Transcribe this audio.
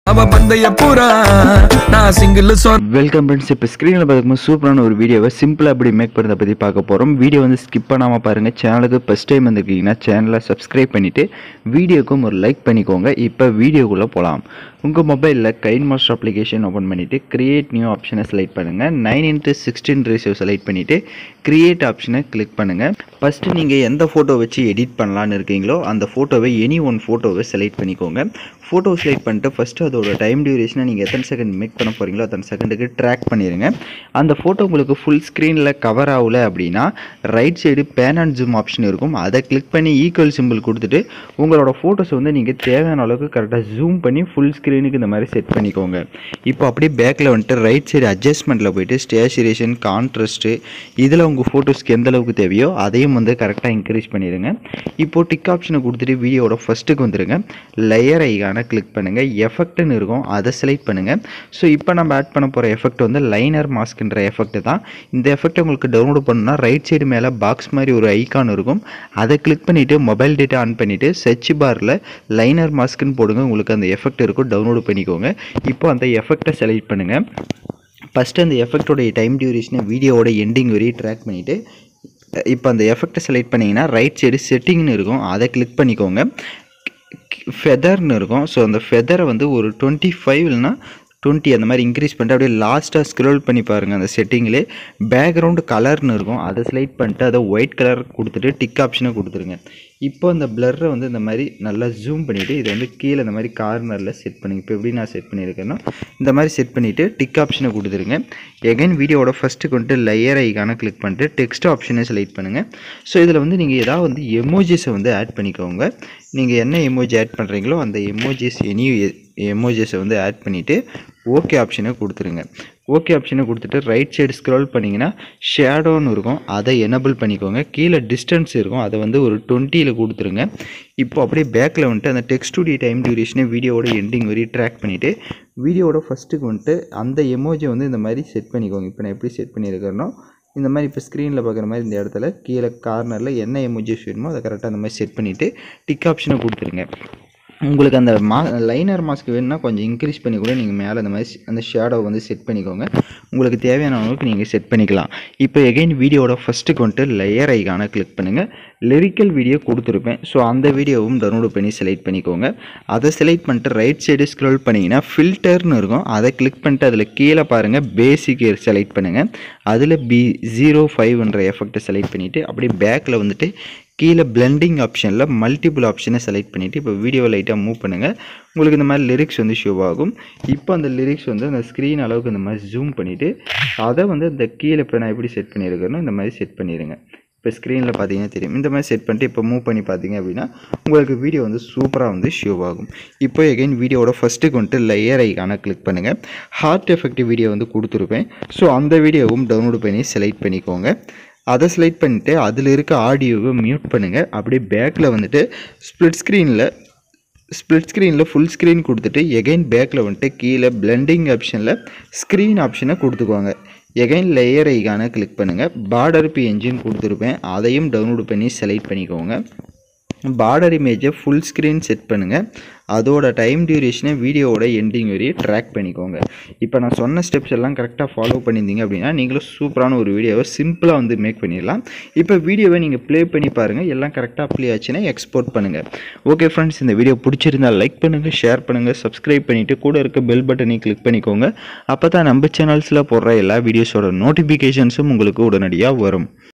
அவ பந்தய பூரா நான் சிங்கிள் சொன்ன வெல்கம் ஃப்ரெண்ட்ஸ் இப்போ ஸ்க்ரீனில் பார்க்கும்போது சூப்பரான ஒரு வீடியோவை சிம்பிளாக எப்படி மேக் பண்ணுறதை பற்றி பார்க்க போகிறோம் வீடியோ வந்து ஸ்கிப் பண்ணாமல் பாருங்கள் சேனலுக்கு ஃபஸ்ட் டைம் வந்திருக்கீங்கன்னா சேனலை சப்ஸ்கிரைப் பண்ணிவிட்டு வீடியோக்கும் ஒரு லைக் பண்ணிக்கோங்க இப்போ வீடியோக்குள்ளே போகலாம் உங்கள் மொபைலில் கைன் மாஸ்டர் அப்ளிகேஷன் ஓப்பன் பண்ணிவிட்டு கிரியேட் நியூ ஆப்ஷனை செலக்ட் பண்ணுங்கள் nine into sixteen ratio select பண்ணிவிட்டு கிரியேட் ஆப்ஷனை கிளிக் பண்ணுங்கள் ஃபஸ்ட்டு நீங்கள் எந்த ஃபோட்டோ வச்சு எடிட் பண்ணலான்னு இருக்கீங்களோ அந்த ஃபோட்டோவை எனி ஒன் ஃபோட்டோவை செலக்ட் பண்ணிக்கோங்க ஃபோட்டோ செலக்ட் பண்ணிட்டு ஃபஸ்ட்டு அதோட டைம் டியூரேஷனை நீங்கள் எத்தனை செகண்ட் மேக் பண்ண போகிறீங்களோ அத்தனை செகண்டுக்கு ட்ராக் பண்ணிடுங்க அந்த ஃபோட்டோ உங்களுக்கு ஃபுல் ஸ்க்ரீனில் கவர் ஆகல அப்படின்னா right side pan and zoom option இருக்கும் அதை கிளிக் பண்ணி ஈக்குவல் சிம்பிள் கொடுத்துட்டு உங்களோட ஃபோட்டோஸ் வந்து நீங்கள் தேவையான அளவுக்கு கரெக்டாக ஜூம் பண்ணி ஃபுல் ஸ்க்ரீனுக்கு இந்த மாதிரி செட் பண்ணிக்கோங்க இப்போ அப்படியே பேக்கில் வந்துட்டு ரைட் சைடு அட்ஜஸ்ட்மெண்ட்டில் போயிட்டு ஸ்டேச்சுரேஷன் கான்ட்ராஸ்ட்டு இதில் உங்கள் ஃபோட்டோஸ்க்கு எந்த அளவுக்கு தேவையோ அதையும் வந்து கரெக்டாக இன்க்ரீஸ் பண்ணிடுங்க இப்போது டிக் ஆப்ஷனை கொடுத்துட்டு வீடியோட ஃபஸ்ட்டுக்கு வந்துருங்க லேயர் ஐகானை கிளிக் பண்ணுங்கள் எஃபெக்ட்னு இருக்கும் அதை செலக்ட் பண்ணுங்கள் ஸோ இப்போ நம்ம ஆட் பண்ண போகிற எஃபெக்ட் வந்து லைனர் மாஸ்க்ன்ற எஃபெக்ட் தான் இந்த எஃபெக்ட் உங்களுக்கு டவுன்லோட் பண்ணணும்னா ரைட் சைடு மேலே பாக்ஸ் மாதிரி ஒரு ஐகான் இருக்கும் அதை கிளிக் பண்ணிவிட்டு மொபைல் டேட்டா ஆன் பண்ணிவிட்டு சர்ச் பாரில் லைனர் மாஸ்க்னு போடுங்க உங்களுக்கு அந்த எஃபெக்ட் இருக்கும் டவுன்லோட் பண்ணிக்கோங்க இப்போ அந்த எஃபெக்டை செலக்ட் பண்ணுங்கள் ஃபஸ்ட்டு அந்த எஃபெக்டோடைய டைம் டியூரேஷனை வீடியோவோட எண்டிங் வரையும் ட்ராக் பண்ணிவிட்டு இப்போ அந்த எஃபெக்டை செலக்ட் பண்ணிங்கன்னா ரைட் சைடு செட்டிங்னு இருக்கும் அதை கிளிக் பண்ணிக்கோங்க ஃபெதர்னு இருக்கும் ஸோ அந்த ஃபெதரை வந்து ஒரு டுவெண்ட்டி ஃபைவ் இல்லைனா டுவெண்ட்டி அந்த மாதிரி இன்க்ரீஸ் பண்ணிட்டு அப்படியே லாஸ்ட்டாக ஸ்க்ரோல் பண்ணி பாருங்கள் அந்த செட்டிங்லே பேக்ரவுண்டு கலர்னு இருக்கும் அதை செலக்ட் பண்ணிட்டு அதை ஒயிட் கலர் கொடுத்துட்டு டிக் ஆப்ஷனை கொடுத்துருங்க இப்போ அந்த பிளர்ரை வந்து இந்த மாதிரி நல்லா ஜூம் பண்ணிவிட்டு இதை வந்து கீழே இந்த மாதிரி கார்னரில் செட் பண்ணி இப்போ எப்படி நான் செட் பண்ணியிருக்கேன்னா இந்த மாதிரி செட் பண்ணிவிட்டு டிக் ஆப்ஷனை கொடுத்துருங்க எகைன் வீடியோவோட ஃபஸ்ட்டு கொண்டு லேயர் ஐக்கான கிளிக் பண்ணிட்டு டெக்ஸ்ட் ஆப்ஷனை செலக்ட் பண்ணுங்கள் ஸோ இதில் வந்து நீங்கள் ஏதாவது வந்து எமோஜிஸை வந்து ஆட் பண்ணிக்கோங்க நீங்கள் என்ன எமோஜி ஆட் பண்ணுறீங்களோ அந்த எமோஜிஸ் எனி எமோஜிஸை வந்து ஆட் பண்ணிவிட்டு ஓகே ஆப்ஷனை கொடுத்துருங்க ஓகே ஆப்ஷனை கொடுத்துட்டு ரைட் சைடு ஸ்க்ரோல் பண்ணிங்கன்னா ஷேடோன்னு இருக்கும் அதை எனபிள் பண்ணிக்கோங்க கீழே டிஸ்டன்ஸ் இருக்கும் அதை வந்து ஒரு டுவெண்ட்டியில் கொடுத்துருங்க இப்போ அப்படியே பேக்கில் வந்துட்டு அந்த டெக்ஸ்டுடைய டைம் டியூரேஷனை வீடியோவோட எண்டிங் வரையும் ட்ராக் பண்ணிவிட்டு வீடியோவோட ஃபஸ்ட்டுக்கு வந்துட்டு அந்த எமோஜி வந்து இந்த மாதிரி செட் பண்ணிக்கோங்க இப்போ நான் எப்படி செட் பண்ணியிருக்கிறேனோ இந்த மாதிரி இப்போ ஸ்க்ரீனில் பார்க்குற மாதிரி இந்த இடத்துல கீழே கார்னரில் என்ன எமோஜிஸ் வேணுமோ அதை கரெக்டாக அந்த மாதிரி செட் பண்ணிவிட்டு டிக் ஆப்ஷனை கொடுத்துருங்க உங்களுக்கு அந்த மா லைனர் மாஸ்க் வேணும்னா கொஞ்சம் இன்க்ரீஸ் பண்ணி கூட நீங்கள் மேலே அந்த மாதிரி அந்த ஷேடோ வந்து செட் பண்ணிக்கோங்க உங்களுக்கு தேவையான அளவுக்கு நீங்கள் செட் பண்ணிக்கலாம் இப்போ எகைன் வீடியோட ஃபஸ்ட்டுக்கு வந்துட்டு லேயர் ஐக்கான கிளிக் பண்ணுங்கள் லிரிக்கல் வீடியோ கொடுத்துருப்பேன் ஸோ அந்த வீடியோவும் டவுன்லோட் பண்ணி செலக்ட் பண்ணிக்கோங்க அதை செலக்ட் பண்ணிட்டு ரைட் சைடு ஸ்க்ரோல் பண்ணிங்கன்னா ஃபில்டர்னு இருக்கும் அதை கிளிக் பண்ணிட்டு அதில் கீழே பாருங்கள் பேசிக் செலக்ட் பண்ணுங்கள் அதில் பி ஜீரோ ஃபைவ்ன்ற எஃபெக்ட்டை செலக்ட் பண்ணிவிட்டு அப்படியே பேக்கில் வந்துட்டு கீழே பிளெண்டிங் ஆப்ஷனில் மல்டிபிள் ஆப்ஷனை செலக்ட் பண்ணிவிட்டு இப்போ வீடியோ லைட்டாக மூவ் பண்ணுங்கள் உங்களுக்கு இந்த மாதிரி லிரிக்ஸ் வந்து ஷோ ஆகும் இப்போ அந்த லிரிக்ஸ் வந்து அந்த ஸ்க்ரீன் அளவுக்கு இந்த மாதிரி ஜூம் பண்ணிவிட்டு அதை வந்து இந்த கீழே இப்போ நான் எப்படி செட் பண்ணியிருக்கேனோ இந்த மாதிரி செட் பண்ணிடுங்க இப்போ ஸ்க்ரீனில் பார்த்தீங்கன்னா தெரியும் இந்த மாதிரி செட் பண்ணிட்டு இப்போ மூவ் பண்ணி பார்த்தீங்க அப்படின்னா உங்களுக்கு வீடியோ வந்து சூப்பராக வந்து ஷோ ஆகும் இப்போ எகைன் வீடியோவோட ஃபஸ்ட்டுக்கு வந்துட்டு லேயர் ஐக்கான கிளிக் பண்ணுங்கள் ஹார்ட் எஃபெக்டிவ் வீடியோ வந்து கொடுத்துருப்பேன் ஸோ அந்த வீடியோவும் டவுன்லோட் பண்ணி செலக்ட் பண்ணிக்கோங்க அதை செலக்ட் பண்ணிவிட்டு அதில் இருக்க ஆடியோவை மியூட் பண்ணுங்கள் அப்படியே பேக்கில் வந்துட்டு ஸ்ப்ளிட் ஸ்க்ரீனில் ஸ்ப்ளிட் ஸ்க்ரீனில் ஃபுல் ஸ்க்ரீன் கொடுத்துட்டு எகைன் பேக்கில் வந்துட்டு கீழே பிளெண்டிங் ஆப்ஷனில் ஸ்க்ரீன் ஆப்ஷனை கொடுத்துக்குவாங்க எகைன் லேயர் ஐக்கான கிளிக் பண்ணுங்கள் பார்டர் பி என்ஜின் கொடுத்துருப்பேன் அதையும் டவுன்லோட் பண்ணி செலக்ட் பண்ணிக்கோங்க பார்டர் இமேஜை ஃபுல் ஸ்க்ரீன் செட் பண்ணுங்கள் அதோட டைம் டியூரேஷனை வீடியோவோட எண்டிங் வரையும் ட்ராக் பண்ணிக்கோங்க இப்போ நான் சொன்ன ஸ்டெப்ஸ் எல்லாம் கரெக்டாக ஃபாலோ பண்ணியிருந்தீங்க அப்படின்னா நீங்களும் சூப்பரான ஒரு வீடியோவை சிம்பிளாக வந்து மேக் பண்ணிடலாம் இப்போ வீடியோவை நீங்கள் ப்ளே பண்ணி பாருங்கள் எல்லாம் கரெக்டாக அப்ளை ஆச்சுன்னா எக்ஸ்போர்ட் பண்ணுங்கள் ஓகே ஃப்ரெண்ட்ஸ் இந்த வீடியோ பிடிச்சிருந்தால் லைக் பண்ணுங்கள் ஷேர் பண்ணுங்கள் சப்ஸ்கிரைப் பண்ணிவிட்டு கூட இருக்க பெல் பட்டனையும் கிளிக் பண்ணிக்கோங்க அப்போ தான் நம்ம சேனல்ஸில் போடுற எல்லா வீடியோஸோட நோட்டிஃபிகேஷன்ஸும் உங்களுக்கு உடனடியாக வரும்